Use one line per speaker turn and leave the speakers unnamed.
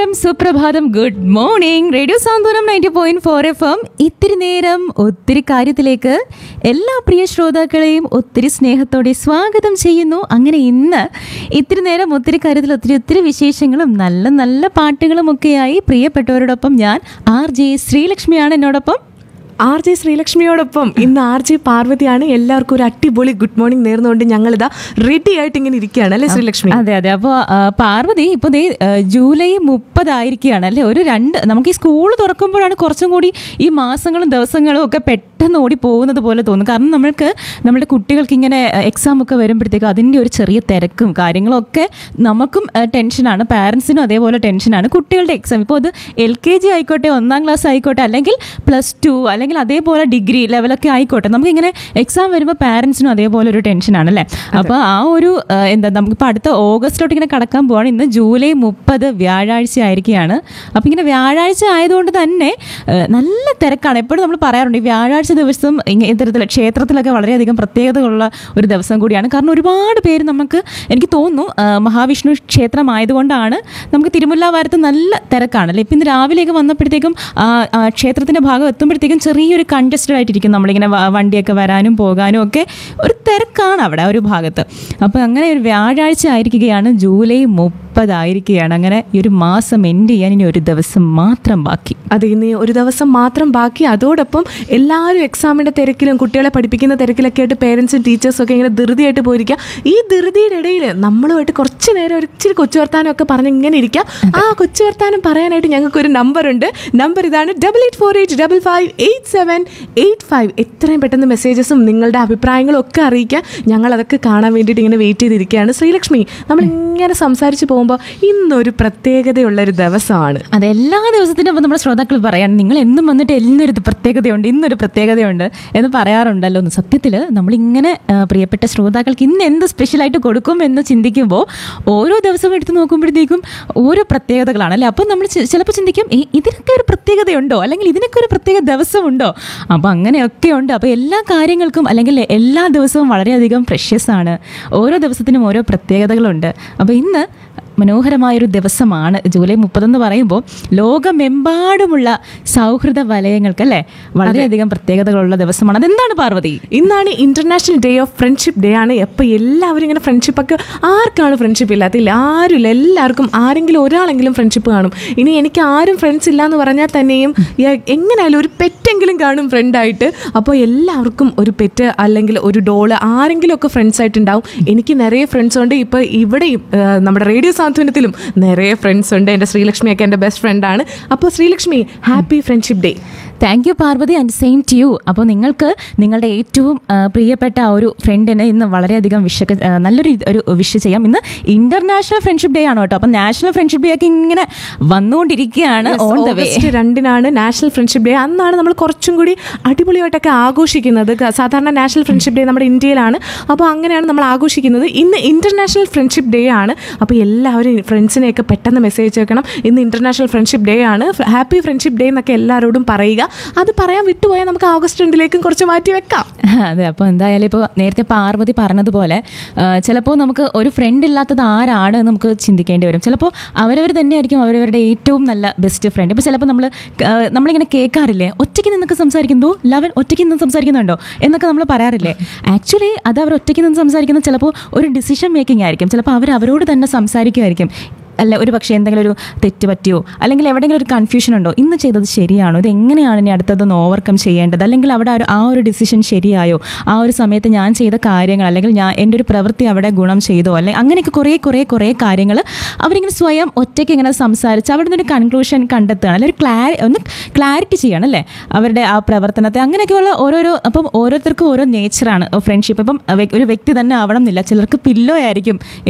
നമസ്കാരം സുപ്രഭാതം good morning radio Santhwanam ninety point four F M ഇത്തിരി നേരം ഒത്തിരി കാര്യത്തിലേക്ക് എല്ലാ പ്രിയ ശ്രോതാക്കളെയും ഒത്തിരി സ്നേഹത്തോടെ സ്വാഗതം ചെയ്യുന്നു അങ്ങനെ ഇന്ന് ഇത്തിരി നേരം ഒത്തിരി കാര്യത്തിൽ ഒത്തിരി ഒത്തിരി വിശേഷങ്ങളും നല്ല നല്ല പാട്ടുകളും ഒക്കെയായി പ്രിയപ്പെട്ടവരോടൊപ്പം ഞാൻ ആർ ജെ ശ്രീലക്ഷ്മിയാണ് എന്നോടൊപ്പം
ആർ ജെ ശ്രീലക്ഷ്മിയോടൊപ്പം ഇന്ന് ആർ ജെ പാർവതിയാണ് എല്ലാവർക്കും ഒരു അടിപൊളി ഗുഡ് മോർണിംഗ് നേർന്നുകൊണ്ട് ഞങ്ങളിതാ റെഡി ആയിട്ട് ഇങ്ങനെ ഇരിക്കുകയാണ് അല്ലേ ശ്രീലക്ഷ്മി
അതെ അതെ അപ്പോൾ പാർവതി ഇപ്പോൾ ദേ ആ, ജൂലൈ മുപ്പതായിരിക്കുകയാണ് അല്ലേ ഒരു രണ്ട് നമുക്ക് ഈ സ്കൂൾ തുറക്കുമ്പോഴാണ് കുറച്ചും കൂടി ഈ മാസങ്ങളും ദിവസങ്ങളും ഒക്കെ പെട്ടെന്ന് ഓടി പോകുന്നത് പോലെ തോന്നും കാരണം നമ്മൾക്ക് നമ്മുടെ കുട്ടികൾക്ക് ഇങ്ങനെ എക്സാം ഒക്കെ വരുമ്പോഴത്തേക്കും അതിൻ്റെ ഒരു ചെറിയ തിരക്കും കാര്യങ്ങളും ഒക്കെ നമുക്കും ആ, ടെൻഷനാണ് പാരൻസിനും അതേപോലെ ടെൻഷനാണ് കുട്ടികളുടെ എക്സാം ഇപ്പോൾ അത് എൽ കെ ജി ആയിക്കോട്ടെ ഒന്നാം ക്ലാസ് ആയിക്കോട്ടെ അല്ലെങ്കിൽ പ്ലസ് ടു അല്ലെങ്കിൽ അതേപോലെ ഡിഗ്രി ലെവലൊക്കെ ആയിക്കോട്ടെ നമുക്കിങ്ങനെ എക്സാം വരുമ്പോൾ പാരൻസിനും അതേപോലെ ഒരു ടെൻഷനാണ് അല്ലേ അപ്പോൾ ആ ഒരു ആ, എന്താ നമുക്കിപ്പോൾ അടുത്ത ഓഗസ്റ്റിലോട്ട് ഇങ്ങനെ കടക്കാൻ പോവാണ് ഇന്ന് ജൂലൈ മുപ്പത് വ്യാഴാഴ്ച ആയിരിക്കുകയാണ് അപ്പോൾ ഇങ്ങനെ വ്യാഴാഴ്ച ആയതുകൊണ്ട് തന്നെ ആ, നല്ല തിരക്കാണ് എപ്പോഴും നമ്മൾ പറയാറുണ്ട് ഈ വ്യാഴാഴ്ച ദിവസം ഇങ്ങനെ ഇത്തരത്തിൽ ക്ഷേത്രത്തിലൊക്കെ വളരെയധികം പ്രത്യേകതകളുള്ള ഒരു ദിവസം കൂടിയാണ് കാരണം ഒരുപാട് പേര് നമുക്ക് എനിക്ക് തോന്നുന്നു ആ, മഹാവിഷ്ണു ക്ഷേത്രം ആയതുകൊണ്ടാണ് നമുക്ക് തിരുമുല്ലാവാരത്ത് നല്ല തിരക്കാണ് അല്ലേ ഇപ്പം ഇന്ന് രാവിലെയൊക്കെ വന്നപ്പോഴത്തേക്കും ആ, ആ, ക്ഷേത്രത്തിൻ്റെ ഭാഗം എത്തുമ്പോഴത്തേക്കും ചെറിയൊരു കൺജസ്റ്റഡ് ആയിട്ടിരിക്കും നമ്മളിങ്ങനെ വ- വണ്ടിയൊക്കെ വരാനും പോകാനും ഒക്കെ ഒരു തിരക്കാണ് അവിടെ ആ ഒരു ഭാഗത്ത് അപ്പോൾ അങ്ങനെ ഒരു വ്യാഴാഴ്ച ആയിരിക്കുകയാണ് ജൂലൈ മുപ്പതായിരിക്കുകയാണ് അങ്ങനെ ഈ ഒരു മാസം എൻഡ് ചെയ്യാൻ ഇനി ഒരു ദിവസം മാത്രം ബാക്കി
അത് ഇനി ഒരു ദിവസം മാത്രം ബാക്കി അതോടൊപ്പം എല്ലാവരും എക്സാമിന്റെ തിരക്കിലും കുട്ടികളെ പഠിപ്പിക്കുന്ന തിരക്കിലൊക്കെ ആയിട്ട് പേരൻസും ടീച്ചേഴ്സും ഒക്കെ ഇങ്ങനെ ധൃതിയായിട്ട് പോയിരിക്കുക ഈ ധൃതിയുടെ ഇടയിൽ നമ്മളുമായിട്ട് കുറച്ച് നേരം ഒരു ഇച്ചിരി കൊച്ചു വർത്താനം ഒക്കെ പറഞ്ഞ് ഇങ്ങനെ ഇരിക്കാം ആ കൊച്ചു വർത്താനം പറയാനായിട്ട് ഞങ്ങൾക്ക് ഒരു നമ്പർ ഉണ്ട് നമ്പർ ഇതാണ് double eight four eight double five eight seven eight five എത്രയും പെട്ടെന്ന് മെസ്സേജസും നിങ്ങളുടെ അഭിപ്രായങ്ങളും ഒക്കെ അറിയിക്കുക ഞങ്ങൾ അതൊക്കെ കാണാൻ വേണ്ടിയിട്ട് ഇങ്ങനെ വെയിറ്റ് ചെയ്തിരിക്കുകയാണ് ശ്രീലക്ഷ്മി നമ്മൾ ഇങ്ങനെ സംസാരിച്ച് പോകുമ്പോൾ ഇന്നൊരു പ്രത്യേകതയുള്ള ഒരു ദിവസമാണ്
അത് എല്ലാ ദിവസത്തിനും അപ്പോൾ നമ്മുടെ ശ്രോതാക്കൾ പറയാൻ നിങ്ങൾ എന്നും വന്നിട്ട് എന്നൊരു പ്രത്യേകതയുണ്ട് ഇന്നൊരു പ്രത്യേകതയുണ്ട് എന്ന് പറയാറുണ്ടല്ലോ എന്ന് സത്യത്തിൽ നമ്മളിങ്ങനെ ആ, പ്രിയപ്പെട്ട ശ്രോതാക്കൾക്ക് ഇന്ന് എന്ത് സ്പെഷ്യലായിട്ട് കൊടുക്കും എന്ന് ചിന്തിക്കുമ്പോൾ ഓരോ ദിവസവും എടുത്ത് നോക്കുമ്പോഴത്തേക്കും ഓരോ പ്രത്യേകതകളാണ് അല്ലേ അപ്പം നമ്മൾ ചി- ചിലപ്പോൾ ചിന്തിക്കും "ഏ, ഇതിനൊക്കെ ഒരു പ്രത്യേകതയുണ്ടോ അല്ലെങ്കിൽ ഇതിനൊക്കെ ഒരു പ്രത്യേക ദിവസമുണ്ടോ അപ്പോൾ അങ്ങനെയൊക്കെ ഉണ്ട് അപ്പോൾ എല്ലാ കാര്യങ്ങൾക്കും അല്ലെങ്കിൽ എല്ലാ ദിവസവും വളരെയധികം പ്രഷ്യസ് ആണ് ഓരോ ദിവസത്തിനും ഓരോ പ്രത്യേകതകളുണ്ട് അപ്പോൾ ഇന്ന് മനോഹരമായൊരു ദിവസമാണ് ജൂലൈ മുപ്പതെന്ന് പറയുമ്പോൾ ലോകമെമ്പാടുമുള്ള സൗഹൃദ വലയങ്ങൾക്ക് അല്ലേ വളരെയധികം പ്രത്യേകതകളുള്ള ദിവസമാണ് അതെന്താണ് പാർവതി
ഇന്നാണ് international day of friendship day ആണ് എപ്പോൾ എല്ലാവരും ഇങ്ങനെ ഫ്രണ്ട്ഷിപ്പ് ഒക്കെ ആർക്കാണ് ഫ്രണ്ട്ഷിപ്പ് ഇല്ലാത്തില്ല ആരുമില്ല എല്ലാവർക്കും ആരെങ്കിലും ഒരാളെങ്കിലും ഫ്രണ്ട്ഷിപ്പ് കാണും ഇനി എനിക്ക് ആരും ഫ്രണ്ട്സ് ഇല്ല എന്ന് പറഞ്ഞാൽ തന്നെയും എ- എങ്ങനെയായാലും ഒരു പെറ്റെങ്കിലും കാണും ഫ്രണ്ടായിട്ട് അപ്പോൾ എല്ലാവർക്കും ഒരു പെറ്റ് അല്ലെങ്കിൽ ഒരു ഡോള് ആരെങ്കിലും ഒക്കെ ഫ്രണ്ട്സ് ആയിട്ടുണ്ടാവും എനിക്ക് നിറയെ ഫ്രണ്ട്സ് ഉണ്ട് ഇപ്പോൾ ഇവിടെയും ആ, നമ്മുടെ റേഡിയോ സാന്ത്വനത്തിലും നിറയെ ഫ്രണ്ട്സ് ഉണ്ട് എൻ്റെ ശ്രീലക്ഷ്മിയൊക്കെ എൻ്റെ ബെസ്റ്റ് ഫ്രണ്ടാണ് അപ്പോൾ Sreelakshmi happy friendship day
thank you Parvathi and same to you അപ്പോൾ നിങ്ങൾക്ക് നിങ്ങളുടെ ഏറ്റവും ആ, പ്രിയപ്പെട്ട ആ ഒരു ഫ്രണ്ടിന് ഇന്ന് വളരെയധികം വിഷക്ക് ആ, നല്ലൊരു ഇത് ഒരു വിഷ് ചെയ്യാം ഇന്ന് ഇന്റർനാഷണൽ ഫ്രണ്ട്ഷിപ്പ് ഡേ ആണ് കേട്ടോ അപ്പോൾ നാഷണൽ ഫ്രണ്ട്ഷിപ്പ് ഡേ ഒക്കെ ഇങ്ങനെ വന്നുകൊണ്ടിരിക്കുകയാണ് ഓൺ ദ വേ
ഓഗസ്റ്റ് രണ്ടിനാണ് നാഷണൽ ഫ്രണ്ട്ഷിപ്പ് ഡേ അന്നാണ് നമ്മൾ കുറച്ചും കൂടി അടിപൊളിയായിട്ടൊക്കെ ആഘോഷിക്കുന്നത് ക- സാധാരണ നാഷണൽ ഫ്രണ്ട്ഷിപ്പ് ഡേ നമ്മുടെ ഇന്ത്യയിലാണ് അപ്പോൾ അങ്ങനെയാണ് നമ്മൾ ആഘോഷിക്കുന്നത് ഇന്ന് ഇന്റർനാഷണൽ ഫ്രണ്ട്ഷിപ്പ് ഡേ ആണ് അപ്പോൾ എല്ലാവരും ഫ്രണ്ട്സിനെയൊക്കെ പെട്ടെന്ന് മെസ്സേജ് വെക്കണം ഇന്ന് ഇന്റർനാഷണൽ ഫ്രണ്ട്ഷിപ്പ് ഡേ ആണ് ഹാപ്പി ഫ്രണ്ട്ഷിപ്പ് ഡേ എന്നൊക്കെ എല്ലാവരോടും പറയുക അത് പറയാൻ വിട്ടുപോയാൽ നമുക്ക് ഓഗസ്റ്റ് രണ്ടിലേക്കും കുറച്ച് മാറ്റി വെക്കാം
അതെ അപ്പോൾ എന്തായാലും ഇപ്പോൾ നേരത്തെ പാർവതി പറഞ്ഞതുപോലെ ചിലപ്പോൾ നമുക്ക് ഒരു ഫ്രണ്ട് ഇല്ലാത്തത് ആരാണ് എന്ന് നമുക്ക് ചിന്തിക്കേണ്ടി വരും ചിലപ്പോൾ അവരവർ തന്നെയായിരിക്കും അവരവരുടെ ഏറ്റവും നല്ല ബെസ്റ്റ് ഫ്രണ്ട് ഇപ്പോൾ ചിലപ്പോൾ നമ്മൾ നമ്മളിങ്ങനെ കേൾക്കാറില്ലേ ഒറ്റയ്ക്ക് നിന്നൊക്കെ സംസാരിക്കുന്നു ലവൻ ഒറ്റയ്ക്ക് നിന്ന് സംസാരിക്കുന്നുണ്ടോ എന്നൊക്കെ നമ്മൾ പറയാറില്ലേ ആക്ച്വലി അത് അവർ ഒറ്റയ്ക്ക് നിന്ന് സംസാരിക്കുന്നത് ചിലപ്പോൾ ഒരു ഡിസിഷൻ മേക്കിംഗ് ആയിരിക്കും ചിലപ്പോൾ അവർ അവരോട് തന്നെ സംസാരിക്കുമായിരിക്കും അല്ല ഒരു പക്ഷേ എന്തെങ്കിലും ഒരു തെറ്റ് പറ്റിയോ അല്ലെങ്കിൽ എവിടെയെങ്കിലും ഒരു കൺഫ്യൂഷൻ ഉണ്ടോ ഇന്ന് ചെയ്തത് ശരിയാണോ ഇത് എങ്ങനെയാണ് ഇനി അടുത്തതൊന്ന് ഓവർകം ചെയ്യേണ്ടത് അല്ലെങ്കിൽ അവിടെ ആ ഒരു- ആ ഒരു ഡിസിഷൻ ശരിയായോ ആ ഒരു സമയത്ത് ഞാൻ ചെയ്ത കാര്യങ്ങൾ അല്ലെങ്കിൽ ഞാൻ എൻ്റെ ഒരു പ്രവൃത്തി അവിടെ ഗുണം ചെയ്തോ അല്ലെങ്കിൽ അങ്ങനെയൊക്കെ കുറേ കുറേ കുറേ കാര്യങ്ങൾ അവരിങ്ങനെ സ്വയം ഒറ്റയ്ക്ക് ഇങ്ങനെ സംസാരിച്ച് അവിടെ നിന്നൊരു കൺക്ലൂഷൻ കണ്ടെത്തുകയാണ് അല്ലെങ്കിൽ ഒരു ക്ലാരി ഒന്ന് ക്ലാരിറ്റി ചെയ്യണം അല്ലേ അവരുടെ ആ പ്രവർത്തനത്തെ അങ്ങനെയൊക്കെയുള്ള ഓരോരോ അപ്പം ഓരോരുത്തർക്കും ഓരോ നേച്ചറാണ് ഫ്രണ്ട്ഷിപ്പ് ഇപ്പം വ്യ- ഒരു വ്യക്തി തന്നെ ആവണം എന്നില്ല ചിലർക്ക് പില്ലോ ആയിരിക്കും